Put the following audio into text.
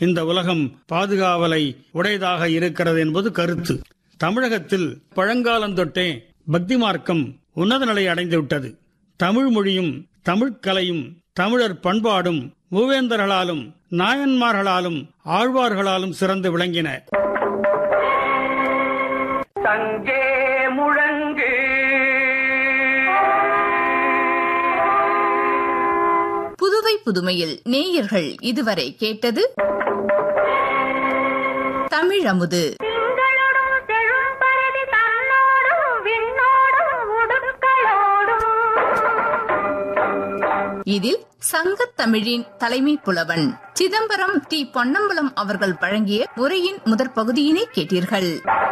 இந்த உலகம் பாதுகாவலை உடையதாக இருக்கிறது என்பது கருத்து தமிழகத்தில் பழங்காலந்தொட்டே பக்தி மார்க்கம் உன்னத நிலை அடைந்துவிட்டது தமிழ் மொழியும் தமிழ்க்கலையும் தமிழர் பண்பாடும் மூவேந்தர்களாலும் நாயன்மார்களாலும் ஆழ்வார்களாலும் சிறந்து விளங்கின தங்கே முழங்கு புதுவை புதுமையில் நேயர்கள் இதுவரை கேட்டது தமிழமுது திங்களோடும் செழும்பரதி தன்னோடும் விண்ணோடும் உடுக்களோடும் இதில் சங்கத் தமிழின் தலைமை புலவன் சிதம்பரம் டி பொன்னம்பலம் அவர்கள் வழங்கிய உரையின் முதற் பகுதியினை கேட்டீர்கள்